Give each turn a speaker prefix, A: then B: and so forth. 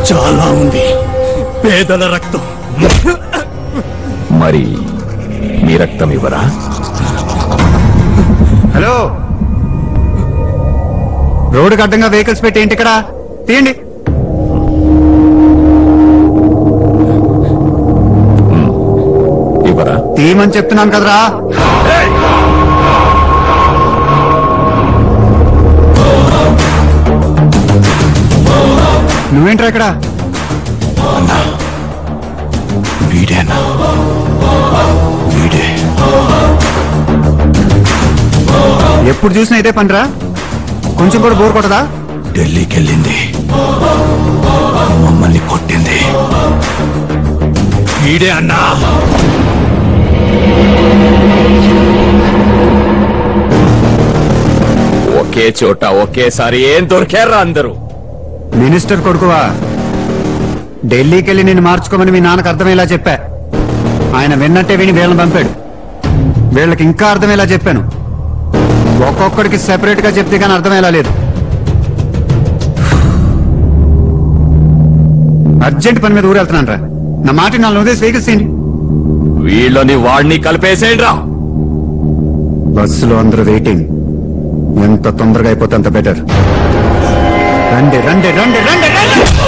A: చాలా ఉంది పేదల రక్తం
B: మరి మీ రక్తం ఇవ్వరా
C: హలో రోడ్డుకి అడ్డంగా వెహికల్స్ పెట్టి ఏంటి ఇక్కడ తీయండి
B: ఇవ్వరా
C: తీయమని చెప్తున్నాను కదరా నువ్వేంట్రా ఇక్కడ
A: వీడేనా వీడే
C: ఎప్పుడు చూసినా ఇదే పనిరా కొంచెం కూడా బోర్ కొట్టదా
A: ఢిల్లీకి వెళ్ళింది మమ్మల్ని కొట్టింది వీడే అన్నా
B: ఒకే చోట ఒకేసారి ఏం దొరికారా అందరూ
C: మినిస్టర్ కొడుకువా ఢిల్లీకి వెళ్ళి నేను మార్చుకోమని మీ నాన్నకు అర్థమయ్యేలా చెప్పా ఆయన విన్నట్టే విని వీళ్ళని పంపాడు వీళ్ళకి ఇంకా అర్థమయ్యేలా చెప్పాను ఒక్కొక్కడికి సెపరేట్ గా చెప్తే కానీ అర్థమయ్యేలా లేదు అర్జెంట్ పని మీద ఊరెళ్తున్నాను రా నా మాట నాలుగు ఉదయం స్వీకరిస్తేయండి
B: వీళ్ళని వాడిని కలిపేసేయండి రా
C: బస్సులో అందరూ వెయిటింగ్ ఎంత తొందరగా అయిపోతే అంత బెటర్ రండి రండి రండి రండి రండి